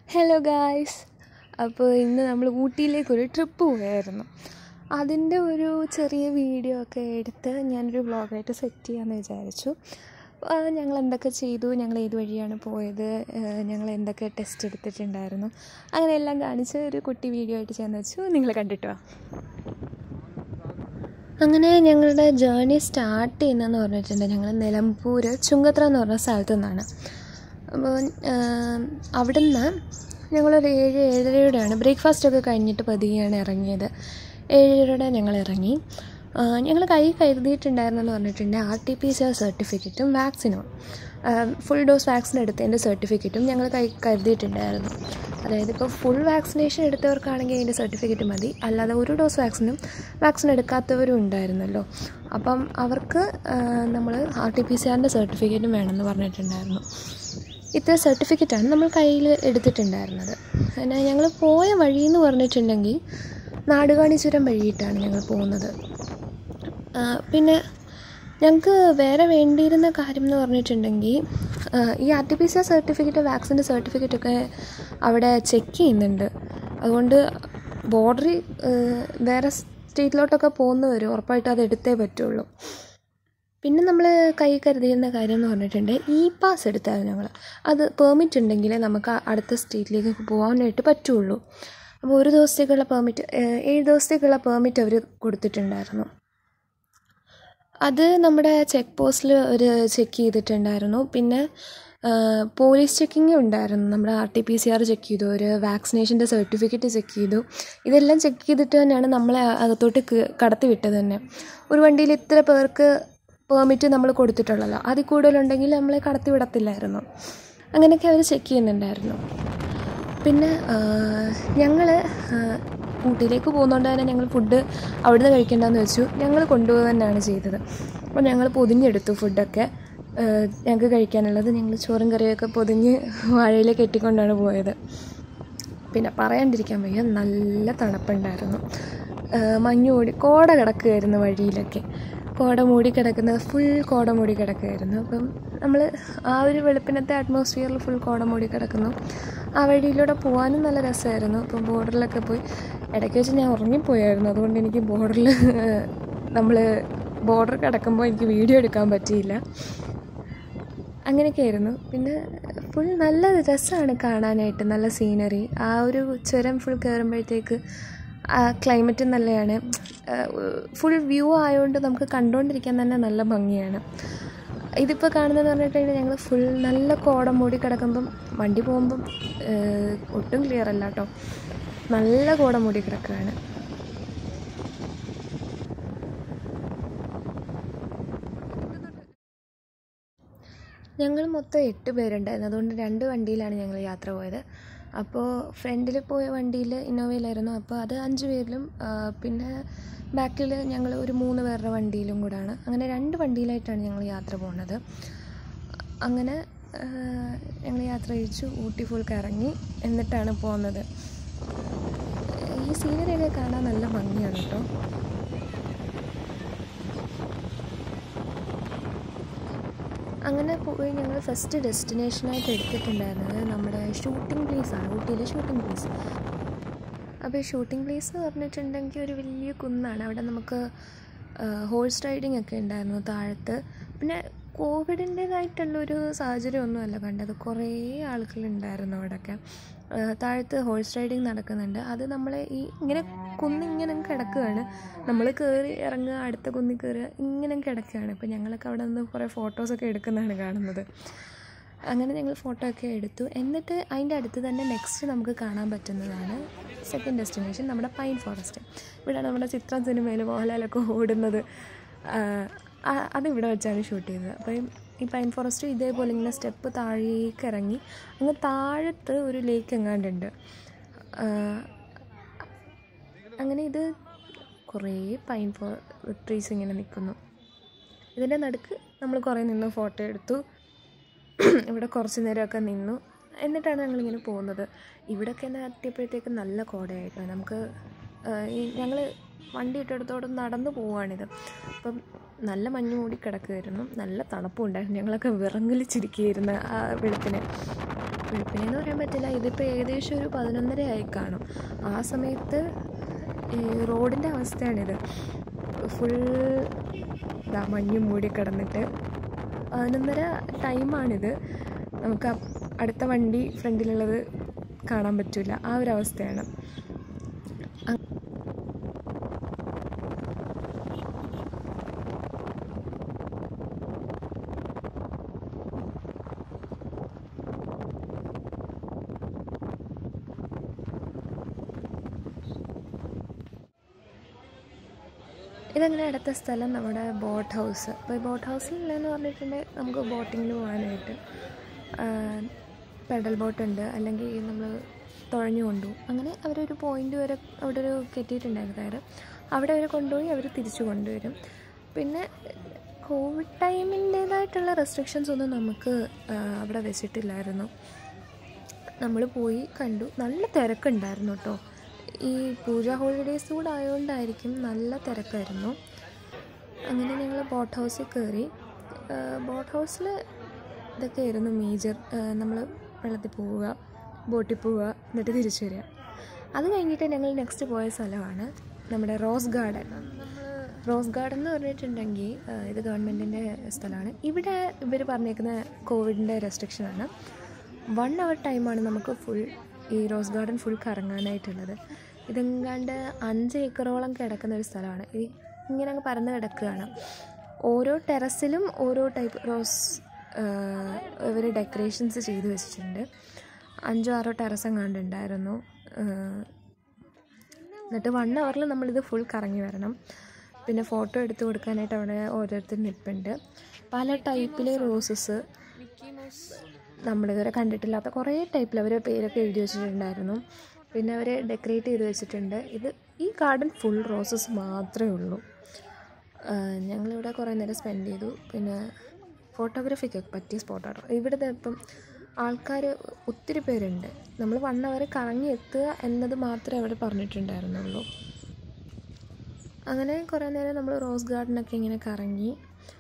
hello guys അപ്പോൾ ഇന്ന് നമ്മൾ ഊട്ടിയിലേക്കൊരു ട്രിപ്പ് പോയായിരുന്നു അതിൻ്റെ ഒരു ചെറിയ വീഡിയോ ഒക്കെ എടുത്ത് ഞാനൊരു വ്ളോഗായിട്ട് സെറ്റ് ചെയ്യാമെന്ന് വിചാരിച്ചു ആ, ഞങ്ങൾ എന്തൊക്കെ ചെയ്തു ഞങ്ങൾ ഏത് വഴിയാണ് പോയത് ഏഹ്, ഞങ്ങൾ എന്തൊക്കെ ടെസ്റ്റ് എടുത്തിട്ടുണ്ടായിരുന്നു അങ്ങനെ എല്ലാം കാണിച്ച് ഒരു കുട്ടി വീഡിയോ ആയിട്ട് ചെയ്യാമെന്ന് വെച്ചു നിങ്ങൾ കണ്ടിട്ടോ അങ്ങനെ ഞങ്ങളുടെ ജേർണി സ്റ്റാർട്ട് ചെയ്യുന്നതെന്ന് പറഞ്ഞിട്ടുണ്ട് ഞങ്ങൾ നിലമ്പൂർ ചുങ്കത്ര എന്ന് പറഞ്ഞ സ്ഥലത്തു നിന്നാണ് അപ്പോൾ അവിടുന്ന് ഞങ്ങളൊരു ഏഴ് ഏഴരയോടെയാണ് ബ്രേക്ക്ഫാസ്റ്റൊക്കെ കഴിഞ്ഞിട്ട് പതിയെയാണ് ഇറങ്ങിയത് ഏഴരയോടെ ഞങ്ങൾ ഇറങ്ങി ഞങ്ങൾ കൈ കരുതിയിട്ടുണ്ടായിരുന്നെന്ന് പറഞ്ഞിട്ടുണ്ട് R T P C R സർട്ടിഫിക്കറ്റും വാക്സിനും ഫുൾ ഡോസ് വാക്സിൻ എടുത്തതിൻ്റെ സർട്ടിഫിക്കറ്റും ഞങ്ങൾ കൈ കരുതിയിട്ടുണ്ടായിരുന്നു അതായത് ഇപ്പോൾ ഫുൾ വാക്സിനേഷൻ എടുത്തവർക്കാണെങ്കിൽ അതിൻ്റെ സർട്ടിഫിക്കറ്റ് മതി അല്ലാതെ ഒരു ഡോസ് വാക്സിനും വാക്സിൻ എടുക്കാത്തവരും ഉണ്ടായിരുന്നല്ലോ അപ്പം അവർക്ക് നമ്മൾ ആർ ടി പി സി ആറിൻ്റെ സർട്ടിഫിക്കറ്റും വേണമെന്ന് പറഞ്ഞിട്ടുണ്ടായിരുന്നു ഇത്ര സർട്ടിഫിക്കറ്റാണ് നമ്മൾ കയ്യിൽ എടുത്തിട്ടുണ്ടായിരുന്നത് പിന്നെ ഞങ്ങൾ പോയ വഴി എന്ന് പറഞ്ഞിട്ടുണ്ടെങ്കിൽ നാടുകാണി ചുരം വഴിയിട്ടാണ് ഞങ്ങൾ പോകുന്നത് ആ, പിന്നെ ഞങ്ങൾക്ക് വേറെ വേണ്ടിയിരുന്ന കാര്യം എന്ന് പറഞ്ഞിട്ടുണ്ടെങ്കിൽ ആ, ഈ R T P C R certificate വാക്സിൻ്റെ സർട്ടിഫിക്കറ്റൊക്കെ അവിടെ ചെക്ക് ചെയ്യുന്നുണ്ട് അതുകൊണ്ട് ബോർഡറിൽ വേറെ സ്റ്റേറ്റിലോട്ടൊക്കെ പോകുന്നവർ ഉറപ്പായിട്ടും അത് എടുത്തേ പറ്റുള്ളൂ പിന്നെ നമ്മൾ കൈ കരുതിയിരുന്ന കാര്യം എന്ന് പറഞ്ഞിട്ടുണ്ട് ഇ പാസ് എടുത്തായിരുന്നു ഞങ്ങൾ അത് പെർമിറ്റ് ഉണ്ടെങ്കിലേ നമുക്ക് അടുത്ത സ്റ്റേറ്റിലേക്ക് പോകാനായിട്ട് പറ്റുള്ളൂ അപ്പോൾ ഒരു ദിവസത്തേക്കുള്ള പെർമിറ്റ് ഏഴ് ദിവസത്തേക്കുള്ള പെർമിറ്റ് അവർ കൊടുത്തിട്ടുണ്ടായിരുന്നു അത് നമ്മുടെ ചെക്ക് പോസ്റ്റിൽ ഒരു ചെക്ക് ചെയ്തിട്ടുണ്ടായിരുന്നു പിന്നെ ആ, പോലീസ് ചെക്കിങ് ഉണ്ടായിരുന്നു നമ്മുടെ R T P C R check ചെയ്തു ഒരു വാക്സിനേഷൻ്റെ സർട്ടിഫിക്കറ്റ് ചെക്ക് ചെയ്തു ഇതെല്ലാം ചെക്ക് ചെയ്തിട്ട് തന്നെയാണ് നമ്മളെ അകത്തോട്ട് ക- കടത്തി വിട്ടത് തന്നെ ഒരു വണ്ടിയിൽ ഇത്ര പേർക്ക് പെർമിറ്റ് നമ്മൾ കൊടുത്തിട്ടുള്ളല്ലോ അതിൽ കൂടുതലുണ്ടെങ്കിൽ നമ്മളെ കടത്തി വിടത്തില്ലായിരുന്നു അങ്ങനെയൊക്കെ അവർ ചെക്ക് ചെയ്യുന്നുണ്ടായിരുന്നു പിന്നെ ഞങ്ങൾ ഊട്ടിയിലേക്ക് പോകുന്നതുകൊണ്ട് തന്നെ ഞങ്ങൾ ഫുഡ് അവിടുന്ന് കഴിക്കേണ്ടെന്ന് വെച്ചു ഞങ്ങൾ കൊണ്ടുപോകുക തന്നെയാണ് ചെയ്തത് അപ്പോൾ ഞങ്ങൾ പൊതിഞ്ഞെടുത്തു ഫുഡൊക്കെ ആഹ് ഞങ്ങൾക്ക് കഴിക്കാനുള്ളത് ഞങ്ങൾ ചോറും കറിയൊക്കെ പൊതിഞ്ഞ് വാഴയിൽ കെട്ടിക്കൊണ്ടാണ് പോയത് പിന്നെ പറയാണ്ടിരിക്കാൻ വയ്യ നല്ല തണുപ്പുണ്ടായിരുന്നു ആഹ് മഞ്ഞ് മൂടി കോട കിടക്കുകയായിരുന്നു വഴിയിലൊക്കെ കോട മൂടി കിടക്കുന്നത് ഫുൾ കോട മൂടി കിടക്കുകയായിരുന്നു അപ്പം നമ്മൾ ആ ഒരു വെളുപ്പിനത്തെ അറ്റ്മോസ്ഫിയറിൽ ഫുൾ കോട മൂടി കിടക്കുന്നു ആ വഴിയിലൂടെ പോകാനും നല്ല രസമായിരുന്നു അപ്പം ബോർഡറിലൊക്കെ പോയി ഇടയ്ക്ക് വെച്ച് ഞാൻ ഉറങ്ങിപ്പോയായിരുന്നു അതുകൊണ്ട് എനിക്ക് ബോർഡറിൽ നമ്മൾ ബോർഡർ കിടക്കുമ്പോൾ എനിക്ക് വീഡിയോ എടുക്കാൻ പറ്റിയില്ല അങ്ങനെയൊക്കെ ആയിരുന്നു പിന്നെ ഫുൾ നല്ല രസമാണ് കാണാനായിട്ട് നല്ല സീനറി ആ ഒരു ചുരം ഫുൾ കയറുമ്പോഴത്തേക്ക് ആ ക്ലൈമറ്റ് നല്ലതാണ് ഫുൾ വ്യൂ ആയതുകൊണ്ട് നമുക്ക് കണ്ടുകൊണ്ടിരിക്കാൻ തന്നെ നല്ല ഭംഗിയാണ് ഇതിപ്പോൾ കാണുന്നതെന്ന് പറഞ്ഞിട്ടുണ്ടെങ്കിൽ ഞങ്ങൾ ഫുൾ നല്ല കോടം മൂടി കിടക്കുമ്പം വണ്ടി പോകുമ്പം ഏഹ്, ഒട്ടും ക്ലിയർ അല്ല കേട്ടോ നല്ല കോടം മൂടി കിടക്കുകയാണ് ഞങ്ങൾ മൊത്തം എട്ട് പേരുണ്ടായിരുന്നു അതുകൊണ്ട് രണ്ട് വണ്ടിയിലാണ് ഞങ്ങൾ യാത്ര പോയത് അപ്പോൾ ഫ്രണ്ടിൽ പോയ വണ്ടിയിൽ ഇന്നോവയിലായിരുന്നു അപ്പോൾ അത് അഞ്ച് പേരിലും ആ, പിന്നെ ബാക്കിൽ ഞങ്ങൾ ഒരു മൂന്ന് പേരുടെ വണ്ടിയിലും കൂടാണ് അങ്ങനെ രണ്ട് വണ്ടിയിലായിട്ടാണ് ഞങ്ങൾ യാത്ര പോകുന്നത് അങ്ങനെ ഞങ്ങൾ യാത്ര കഴിച്ചു ഊട്ടി ഫുൾ കറങ്ങി എന്നിട്ടാണ് പോകുന്നത് ഈ സീനറിയൊക്കെ കാണാൻ നല്ല ഭംഗിയാണ് കേട്ടോ അങ്ങനെ പോയി ഞങ്ങൾ ഫസ്റ്റ് ഡെസ്റ്റിനേഷനായിട്ട് എടുത്തിട്ടുണ്ടായിരുന്നത് നമ്മുടെ ഷൂട്ടിംഗ് പ്ലേസ് ആണ് ഊട്ടിയിലെ ഷൂട്ടിംഗ് പ്ലേസ് അപ്പോൾ ഈ ഷൂട്ടിംഗ് പ്ലേസ് എന്ന് പറഞ്ഞിട്ടുണ്ടെങ്കിൽ ഒരു വലിയ കുന്നാണ് അവിടെ നമുക്ക് ഹോഴ്സ് റൈഡിംഗ് ഒക്കെ ഉണ്ടായിരുന്നു താഴത്ത് പിന്നെ കോവിഡിൻ്റേതായിട്ടുള്ളൊരു സാഹചര്യമൊന്നുമല്ല കണ്ടത് കുറേ ആളുകളുണ്ടായിരുന്നു അവിടെയൊക്കെ ആ, താഴത്ത് ഹോഴ്സ് റൈഡിങ് നടക്കുന്നുണ്ട് അത് നമ്മളെ ഈ ഇങ്ങനെ കുന്നിങ്ങനെ കിടക്കുകയാണ് നമ്മൾ കയറി ഇറങ്ങുക അടുത്ത കുന്നിൽ കയറുക ഇങ്ങനെ കിടക്കുകയാണ് അപ്പോൾ ഞങ്ങളൊക്കെ അവിടെ നിന്ന് കുറേ ഫോട്ടോസൊക്കെ എടുക്കുന്നതാണ് കാണുന്നത് അങ്ങനെ ഞങ്ങൾ ഫോട്ടോ ഒക്കെ എടുത്തു എന്നിട്ട് അതിൻ്റെ അടുത്ത് തന്നെ നെക്സ്റ്റ് നമുക്ക് കാണാൻ പറ്റുന്നതാണ് സെക്കൻഡ് ഡെസ്റ്റിനേഷൻ നമ്മുടെ പൈൻ ഫോറസ്റ്റ് ഇവിടെ നമ്മുടെ ചിത്രം സിനിമയിൽ മോഹൻലാലൊക്കെ ഓടുന്നത് ആ, ആ- അതിവിടെ വെച്ചാണ് ഷൂട്ട് ചെയ്തത് അപ്പോൾ ഈ- ഈ പൈൻ ഫോറസ്റ്റ് ഇതേപോലെ ഇങ്ങനെ സ്റ്റെപ്പ് താഴേക്ക് ഇറങ്ങി അങ്ങ് താഴത്ത് ഒരു ലേക്ക് എങ്ങാണ്ടുണ്ട് ആ, അങ്ങനെ ഇത് കുറേ പൈൻ ഫോ ട്രീസ് ഇങ്ങനെ നിൽക്കുന്നു ഇതിൻ്റെ നടുക്ക് നമ്മൾ കുറേ നിന്ന് ഫോട്ടോ എടുത്തു ഇവിടെ കുറച്ച് നേരമൊക്കെ നിന്നു എന്നിട്ടാണ് ഞങ്ങളിങ്ങനെ പോകുന്നത് ഇവിടെയൊക്കെ തന്നെ എത്തിയപ്പോഴത്തേക്ക് നല്ല കോടയായിട്ടോ നമുക്ക് ആ, ഈ ഞങ്ങൾ വണ്ടി ഇട്ടെടുത്തോടെ നടന്നു പോവുകയാണിത് അപ്പം നല്ല മഞ്ഞ് മൂടി കിടക്കുമായിരുന്നു നല്ല തണുപ്പും ഉണ്ടായിരുന്നു ഞങ്ങളൊക്കെ വിറങ്ങലിച്ചിരിക്കുകയായിരുന്നു ആ വെളുപ്പിന് വെളുപ്പിനെ എന്ന് പറയാൻ പറ്റില്ല ഇതിപ്പോൾ ഏകദേശം ഒരു പതിനൊന്നര ആയി കാണും ആ സമയത്ത് ഈ റോഡിൻ്റെ അവസ്ഥയാണിത് ഫുൾ ഇതാ മഞ്ഞ് മൂടി കിടന്നിട്ട് പതിനൊന്നര ടൈമാണിത് നമുക്ക് അ- അടുത്ത വണ്ടി ഫ്രണ്ടിലുള്ളത് കാണാൻ പറ്റില്ല ആ ഒരു അവസ്ഥയാണ് ഇതങ്ങനെ അടുത്ത സ്ഥലം നമ്മുടെ ബോട്ട് ഹൗസ് അപ്പോൾ ഈ ബോട്ട് ഹൗസിലെന്ന് പറഞ്ഞിട്ടുണ്ടെങ്കിൽ നമുക്ക് ബോട്ടിങ്ങിന് പോകാനായിട്ട് പെഡൽ ബോട്ടുണ്ട് അല്ലെങ്കിൽ നമ്മൾ തുഴഞ്ഞു കൊണ്ടുപോകും അങ്ങനെ അവരൊരു പോയിന്റ് വരെ അവിടെ ഒരു കെട്ടിയിട്ടുണ്ടായിരുന്നു കയറ് അവിടെ വരെ കൊണ്ടുപോയി അവർ തിരിച്ചു കൊണ്ടുവരും പിന്നെ കോവിഡ് ടൈമിൻ്റേതായിട്ടുള്ള റെസ്ട്രിക്ഷൻസ് ഒന്നും നമുക്ക് ആ, അവിടെ വെച്ചിട്ടില്ലായിരുന്നു നമ്മൾ പോയി കണ്ടു നല്ല തിരക്കുണ്ടായിരുന്നു കേട്ടോ ഈ പൂജ ഹോളിഡേയ്സ് കൂടെ ആയതുകൊണ്ടായിരിക്കും നല്ല തിരക്കായിരുന്നു അങ്ങനെ ഞങ്ങൾ ബോട്ട് ഹൗസിൽ കയറി ബോട്ട് ഹൗസിൽ ഇതൊക്കെയായിരുന്നു മേജർ നമ്മൾ വെള്ളത്തിൽ പോവുക ബോട്ടിൽ പോവുക എന്നിട്ട് തിരിച്ചു വരിക അത് കഴിഞ്ഞിട്ട് ഞങ്ങൾ നെക്സ്റ്റ് പോയ സ്ഥലമാണ് നമ്മുടെ റോസ് ഗാർഡൻ റോസ് ഗാർഡൻ എന്ന് പറഞ്ഞിട്ടുണ്ടെങ്കിൽ ആ, ഇത് ഗവൺമെൻറ്റിൻ്റെ സ്ഥലമാണ് ഇവിടെ ഇവർ പറഞ്ഞേക്കുന്ന കോവിഡിൻ്റെ റെസ്ട്രിക്ഷനാണ് വൺ അവർ ടൈമാണ് നമുക്ക് ഫുൾ ഈ റോസ് ഗാർഡൻ ഫുൾ കറങ്ങാനായിട്ടുള്ളത് ഇതെങ്ങാണ്ട് അഞ്ച് ഏക്കറോളം കിടക്കുന്ന ഒരു സ്ഥലമാണ് ഈ ഇങ്ങനെ അങ്ങ് പരന്ന് കിടക്കുകയാണ് ഓരോ ടെറസിലും ഓരോ ടൈപ്പ് റോസ് ഇവർ ഡെക്കറേഷൻസ് ചെയ്ത് വെച്ചിട്ടുണ്ട് അഞ്ചോ ആറോ ടെറസ് എങ്ങാണ്ട് ഉണ്ടായിരുന്നു എന്നിട്ട് വൺ അവറിൽ നമ്മളിത് ഫുൾ കറങ്ങി വരണം പിന്നെ ഫോട്ടോ എടുത്ത് കൊടുക്കാനായിട്ട് അവിടെ ഓരോരുത്തർ നിൽപ്പുണ്ട് പല ടൈപ്പിലെ റോസസ് നമ്മളിതുവരെ കണ്ടിട്ടില്ലാത്ത കുറേ ടൈപ്പിൽ അവർ പേരൊക്കെ എഴുതി വെച്ചിട്ടുണ്ടായിരുന്നു പിന്നെ അവർ ഡെക്കറേറ്റ് ചെയ്ത് വെച്ചിട്ടുണ്ട് ഇത് ഈ ഗാർഡൻ ഫുൾ റോസസ് മാത്രമേ ഉള്ളൂ ആഹ് ഞങ്ങളിവിടെ കുറേ നേരം സ്പെൻഡ് ചെയ്തു പിന്നെ ഫോട്ടോഗ്രാഫിക്കൊക്കെ പറ്റിയ സ്പോട്ടാണ് ഇവിടുത്തെ ഇപ്പം ആൾക്കാർ ഒത്തിരി പേരുണ്ട് നമ്മൾ വൺ അവർ കറങ്ങി എത്തുക എന്നത് മാത്രമേ അവർ പറഞ്ഞിട്ടുണ്ടായിരുന്നുള്ളൂ അങ്ങനെ കുറേ നേരം നമ്മൾ റോസ് ഗാർഡനൊക്കെ ഇങ്ങനെ കറങ്ങി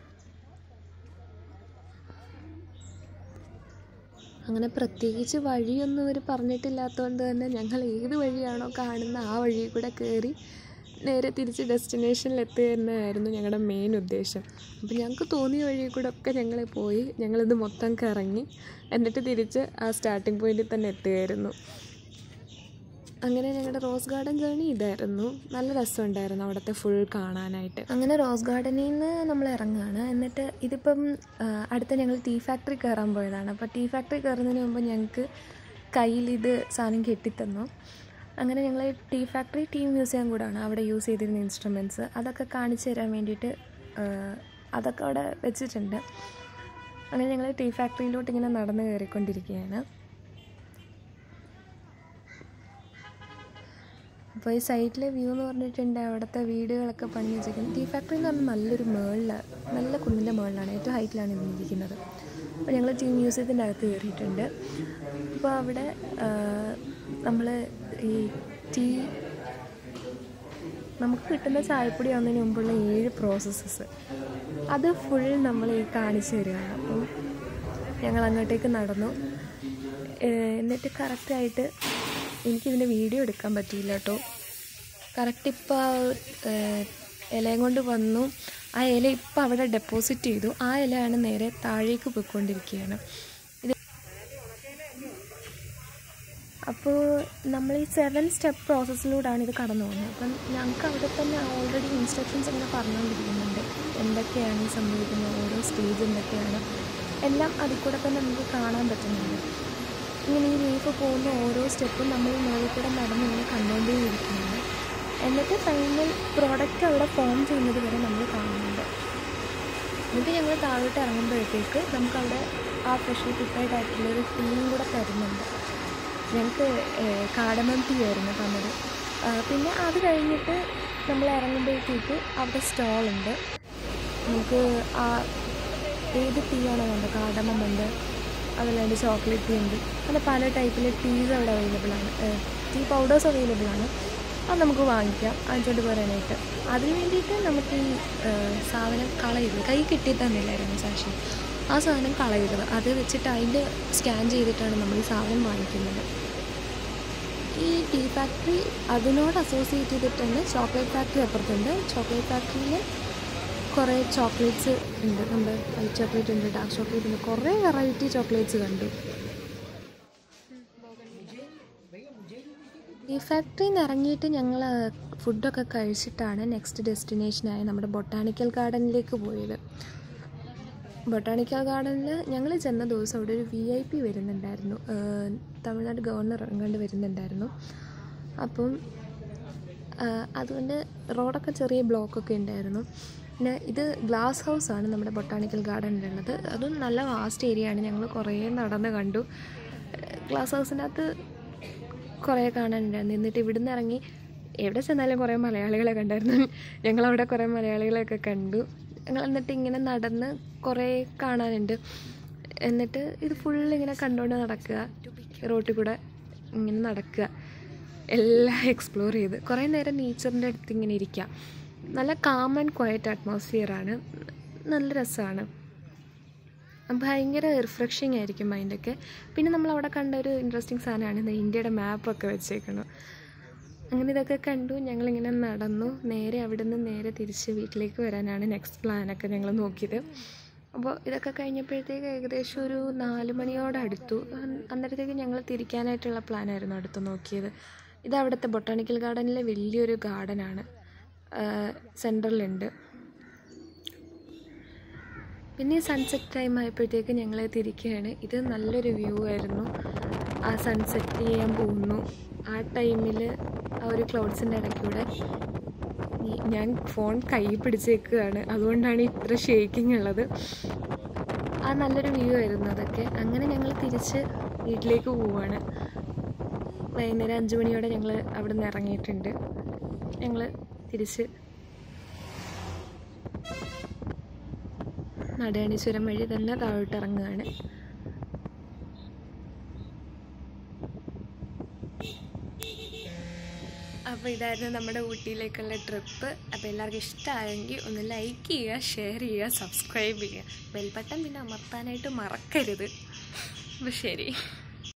അങ്ങനെ പ്രത്യേകിച്ച് വഴിയൊന്നും അവർ പറഞ്ഞിട്ടില്ലാത്തതുകൊണ്ട് തന്നെ ഞങ്ങൾ ഏത് വഴിയാണോ കാണുന്ന ആ വഴി കൂടെ കയറി നേരെ തിരിച്ച് ഡെസ്റ്റിനേഷനിൽ എത്തുക തന്നെയായിരുന്നു ഞങ്ങളുടെ മെയിൻ ഉദ്ദേശം അപ്പോൾ ഞങ്ങൾക്ക് തോന്നിയ വഴി കൂടെ ഒക്കെ ഞങ്ങൾ പോയി ഞങ്ങളിത് മൊത്തം കറങ്ങി എന്നിട്ട് തിരിച്ച് ആ സ്റ്റാർട്ടിംഗ് പോയിന്റിൽ തന്നെ എത്തുകയായിരുന്നു അങ്ങനെ ഞങ്ങളുടെ റോസ് ഗാർഡൻ ജേണി ഇതായിരുന്നു നല്ല രസമുണ്ടായിരുന്നു അവിടുത്തെ ഫുൾ കാണാനായിട്ട് അങ്ങനെ റോസ് ഗാർഡനിൽ നിന്ന് നമ്മൾ ഇറങ്ങുകയാണ് എന്നിട്ട് ഇതിപ്പം ആ, അടുത്ത ഞങ്ങൾ ടീ ഫാക്ടറി കയറാൻ പോയതാണ് അപ്പോൾ ടീ ഫാക്ടറി കയറുന്നതിന് മുമ്പ് ഞങ്ങൾക്ക് കയ്യിൽ ഇത് സാധനം കെട്ടിത്തന്നു അങ്ങനെ ഞങ്ങൾ ടീ ഫാക്ടറി ടീ മ്യൂസിയം കൂടാണ് അവിടെ യൂസ് ചെയ്തിരുന്ന ഇൻസ്ട്രുമെൻറ്റ്സ് അതൊക്കെ കാണിച്ചു തരാൻ വേണ്ടിയിട്ട് ആ, അതൊക്കെ അവിടെ വെച്ചിട്ടുണ്ട് അങ്ങനെ ഞങ്ങൾ ടീ ഫാക്ടറിയിലോട്ട് ഇങ്ങനെ നടന്ന് കയറിക്കൊണ്ടിരിക്കുകയാണ് അപ്പോൾ ഈ സൈഡിലെ വ്യൂ എന്ന് പറഞ്ഞിട്ടുണ്ട് അവിടുത്തെ വീടുകളൊക്കെ പണി വെച്ചേക്കുന്നത് ടീ ഫാക്ടറി എന്ന് പറഞ്ഞാൽ നല്ലൊരു മേളിൽ നല്ല കുന്നിൻ്റെ മേളിലാണ് ഏറ്റവും ഹൈറ്റിലാണ് ഇത് ഇരിക്കുന്നത് അപ്പോൾ ഞങ്ങൾ ടീ മ്യൂസിയത്തിൻ്റെ അകത്ത് കയറിയിട്ടുണ്ട് അപ്പോൾ അവിടെ നമ്മൾ ഈ ടീ നമുക്ക് കിട്ടുന്ന ചായപ്പൊടി ആവുന്നതിന് മുമ്പുള്ള ഏഴ് പ്രോസസ്സസ് അത് ഫുൾ നമ്മൾ ഈ കാണിച്ചു തരികയാണ് അപ്പം ഞങ്ങൾ അങ്ങോട്ടേക്ക് നടന്നു ഏഹ് എന്നിട്ട് കറക്റ്റായിട്ട് എനിക്കിതിൻ്റെ വീഡിയോ എടുക്കാൻ പറ്റിയില്ല കേട്ടോ കറക്റ്റ് ഇപ്പോൾ ഇലയും കൊണ്ട് വന്നു ആ ഇല ഇപ്പം അവിടെ ഡെപ്പോസിറ്റ് ചെയ്തു ആ ഇലയാണ് നേരെ താഴേക്ക് പോയിക്കൊണ്ടിരിക്കുകയാണ് ഇത് അപ്പോൾ നമ്മൾ ഈ സെവൻ സ്റ്റെപ്പ് പ്രോസസ്സിലൂടെയാണ് ഇത് കടന്നു പോകുന്നത് അപ്പം ഞങ്ങൾക്ക് അവിടെ തന്നെ ഓൾറെഡി ഇൻസ്ട്രക്ഷൻസ് ഇങ്ങനെ പറഞ്ഞുകൊണ്ടിരിക്കുന്നുണ്ട് എന്തൊക്കെയാണ് ഈ സംഭവിക്കുന്നത് ഓരോ സ്റ്റേജ് എന്തൊക്കെയാണ് എല്ലാം അതിൽ കൂടെ തന്നെ നമുക്ക് കാണാൻ പറ്റുന്നുണ്ട് ഇങ്ങനെ ഈ ലീഫ് പോകുന്ന ഓരോ സ്റ്റെപ്പും നമ്മൾ മുകളിൽ കൂടെ നടന്ന് ഇങ്ങനെ കണ്ടുകൊണ്ടേയിരിക്കുകയാണ് എന്നിട്ട് ഫൈനൽ പ്രോഡക്റ്റ് അവിടെ ഫോം ചെയ്യുന്നത് വരെ നമ്മൾ കാണുന്നുണ്ട് എന്നിട്ട് ഞങ്ങൾ താഴോട്ട് ഇറങ്ങുമ്പോഴത്തേക്ക് നമുക്കവിടെ ആ ഫ്രഷ്ലി പ്രിപ്പയർഡ് ആയിട്ടുള്ള ഒരു ടീയും കൂടെ തരുന്നുണ്ട് ഞങ്ങൾക്ക് കാടമം ടീ ആയിരുന്നു തന്നത് ആ, പിന്നെ അത് കഴിഞ്ഞിട്ട് നമ്മൾ ഇറങ്ങുമ്പോഴത്തേക്ക് അവിടെ സ്റ്റോളുണ്ട് നമുക്ക് ആ ഏത് ടീ ആണോ വേണ്ടത് കാടമം ഉണ്ട് അതല്ലാണ്ട് ചോക്ലേറ്റ് ടീ ഉണ്ട് അങ്ങനെ പല ടൈപ്പിലെ ടീസ് അവിടെ അവൈലബിൾ ആണ് ടീ പൗഡേഴ്സ് അവൈലബിൾ ആണ് അത് നമുക്ക് വാങ്ങിക്കാം വാങ്ങിച്ചുകൊണ്ട് പോരാനായിട്ട് അതിന് വേണ്ടിയിട്ട് നമുക്ക് ഈ ഏഹ്, സാധനം കളയില്ല കൈ കിട്ടി തന്നില്ലായിരുന്നു സാക്ഷി ആ സാധനം കളയരുത് അത് വെച്ചിട്ട് അതിൻ്റെ സ്കാൻ ചെയ്തിട്ടാണ് നമ്മൾ ഈ സാധനം വാങ്ങിക്കുന്നത് ഈ ടീ ഫാക്ടറി അതിനോട് അസോസിയേറ്റ് ചെയ്തിട്ട് തന്നെ ചോക്ലേറ്റ് ഫാക്ടറി അപ്പുറത്തുണ്ട് ചോക്ലേറ്റ് ഫാക്ടറിയിൽ കുറേ ചോക്ലേറ്റ്സ് ഉണ്ട് നമ്മുടെ വൈറ്റ് ചോക്ലേറ്റ് ഉണ്ട് ഡാർക്ക് ചോക്ലേറ്റ് ഉണ്ട് കുറേ വെറൈറ്റി ചോക്ലേറ്റ്സ് കണ്ടു ഈ ഫാക്ടറിയിൽ നിന്ന് ഇറങ്ങിയിട്ട് ഞങ്ങൾ ഫുഡൊക്കെ കഴിച്ചിട്ടാണ് നെക്സ്റ്റ് ഡെസ്റ്റിനേഷനായ നമ്മുടെ ബൊട്ടാണിക്കൽ ഗാർഡനിലേക്ക് പോയത് ബൊട്ടാണിക്കൽ ഗാർഡനിൽ ഞങ്ങൾ ചെന്ന ദിവസം അവിടെ ഒരു വി ഐ പി വരുന്നുണ്ടായിരുന്നു ഏഹ് തമിഴ്നാട് ഗവർണർ ഇറങ്ങാണ്ട് വരുന്നുണ്ടായിരുന്നു അപ്പം ആഹ് അതുകൊണ്ട് റോഡൊക്കെ ചെറിയ ബ്ലോക്കൊക്കെ ഉണ്ടായിരുന്നു പിന്നെ ഇത് ഗ്ലാസ് ഹൗസാണ് നമ്മുടെ ബൊട്ടാണിക്കൽ ഗാർഡനിലുള്ളത് അതും നല്ല വാസ്റ്റ് ഏരിയ ആണ് ഞങ്ങൾ കുറേ നടന്ന് കണ്ടു ഗ്ലാസ് ഹൗസിനകത്ത് കുറേ കാണാനുണ്ടായിരുന്നു എന്നിട്ട് ഇവിടുന്ന് ഇറങ്ങി എവിടെ ചെന്നാലും കുറേ മലയാളികളെ കണ്ടായിരുന്നു ഞങ്ങളവിടെ കുറേ മലയാളികളെയൊക്കെ കണ്ടു ഞങ്ങൾ എന്നിട്ട് ഇങ്ങനെ നടന്ന് കുറേ കാണാനുണ്ട് എന്നിട്ട് ഇത് ഫുൾ ഇങ്ങനെ കണ്ടുകൊണ്ട് നടക്കുക റോട്ടിൽ കൂടെ ഇങ്ങനെ നടക്കുക എല്ലാം എക്സ്പ്ലോർ ചെയ്ത് കുറേ നേരം നേച്ചറിൻ്റെ അടുത്ത് ഇങ്ങനെ ഇരിക്കാം നല്ല കാം ആൻഡ് ക്വയറ്റ് അറ്റ്മോസ്ഫിയറാണ് നല്ല രസമാണ് ഭയങ്കര റിഫ്രഷിങ് ആയിരിക്കും മൈൻഡൊക്കെ പിന്നെ നമ്മൾ അവിടെ കണ്ട ഒരു ഇൻട്രസ്റ്റിംഗ് സാധനമാണ് ഇത് ഇന്ത്യയുടെ മാപ്പൊക്കെ വെച്ചേക്കണം അങ്ങനെ ഇതൊക്കെ കണ്ടു ഞങ്ങളിങ്ങനെ നടന്നു നേരെ അവിടെ നിന്ന് നേരെ തിരിച്ച് വീട്ടിലേക്ക് വരാനാണ് നെക്സ്റ്റ് പ്ലാനൊക്കെ ഞങ്ങൾ നോക്കിയത് അപ്പോൾ ഇതൊക്കെ കഴിഞ്ഞപ്പോഴത്തേക്ക് ഏകദേശം ഒരു നാല് മണിയോട് അടുത്തു അൻ- അന്നേരത്തേക്ക് ഞങ്ങൾ തിരിക്കാനായിട്ടുള്ള പ്ലാനായിരുന്നു അടുത്ത് നോക്കിയത് ഇത് അവിടുത്തെ ബൊട്ടാണിക്കൽ ഗാർഡനിലെ വലിയൊരു ഗാർഡനാണ് സെൻട്രലുണ്ട് പിന്നെ സൺസെറ്റ് ടൈം ആയപ്പോഴത്തേക്ക് ഞങ്ങൾ തിരിക്കുകയാണ് ഇത് നല്ലൊരു വ്യൂ ആയിരുന്നു ആ സൺസെറ്റ് ചെയ്യാൻ പോകുന്നു ആ ടൈമിൽ ആ ഒരു ക്ലൗഡ്സിൻ്റെ ഇടയ്ക്കൂടെ ഈ- ഞാൻ ഫോൺ കൈ പിടിച്ചേക്കുകയാണ് അതുകൊണ്ടാണ് ഇത്ര ഷേക്കിംഗ് ഉള്ളത് ആ നല്ലൊരു വ്യൂ ആയിരുന്നു അതൊക്കെ അങ്ങനെ ഞങ്ങൾ തിരിച്ച് വീട്ടിലേക്ക് പോവാണ് വൈകുന്നേരം അഞ്ച് മണിയോടെ ഞങ്ങൾ അവിടെ നിന്ന് ഇറങ്ങിയിട്ടുണ്ട് ഞങ്ങൾ തിരിച്ച് നടയാണീശ്വരം വഴി തന്നെ താഴോട്ട് ഇറങ്ങുകയാണ് അപ്പോൾ ഇതായിരുന്നു നമ്മുടെ ഊട്ടിയിലേക്കുള്ള ട്രിപ്പ് അപ്പോൾ എല്ലാവർക്കും ഇഷ്ടമായെങ്കിൽ ഒന്ന് ലൈക്ക് ചെയ്യുക ഷെയർ ചെയ്യുക സബ്സ്ക്രൈബ് ചെയ്യുക ബെൽബട്ടൺ പിന്നെ അമർത്താനായിട്ട് മറക്കരുത് അപ്പോൾ ശരി